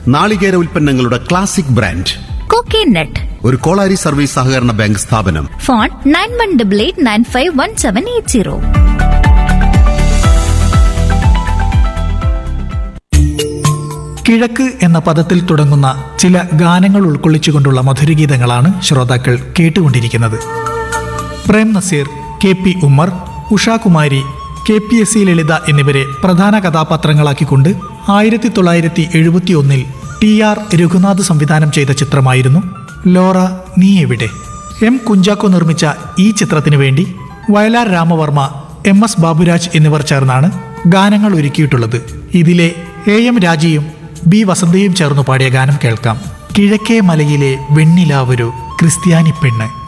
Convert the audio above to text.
നാളികേര ഉൽപ്പന്നങ്ങളുടെ classic brand coconut ഒരു കോളാരി സർവീസ് സഹകരണ ബാങ്ക് സ്ഥാപനം phone nine one double eight nine five one seven eight zero കിഴക്ക് എന്ന പദത്തിൽ തുടങ്ങുന്ന ചില ഗാനങ്ങൾ ഉൾക്കൊള്ളിച്ചുകൊണ്ടുള്ള മധുരഗീതങ്ങളാണ് ശ്രോതാക്കൾ കേട്ടുകൊണ്ടിരിക്കുന്നത് Prem Nazir K P Ummer Ushakumari K P S C Lalitha എന്നിവരെ പ്രധാന കഥാപാത്രങ്ങളാക്കിക്കൊണ്ട് ആയിരത്തി തൊള്ളായിരത്തി എഴുപത്തി ഒന്നിൽ ടി ആർ രഘുനാഥ് സംവിധാനം ചെയ്ത ചിത്രമായിരുന്നു ലോറ നീ എവിടെ എം കുഞ്ചാക്കോ നിർമ്മിച്ച ഈ ചിത്രത്തിനു വേണ്ടി വയലാർ രാമവർമ്മ എം എസ് ബാബുരാജ് എന്നിവർ ചേർന്നാണ് ഗാനങ്ങൾ ഒരുക്കിയിട്ടുള്ളത് ഇതിലെ എ എം രാജയും ബി വസന്തയും ചേർന്ന് പാടിയ ഗാനം കേൾക്കാം കിഴക്കേ മലയിലെ വെണ്ണിലാവൊരു ക്രിസ്ത്യാനി പെണ്ണ്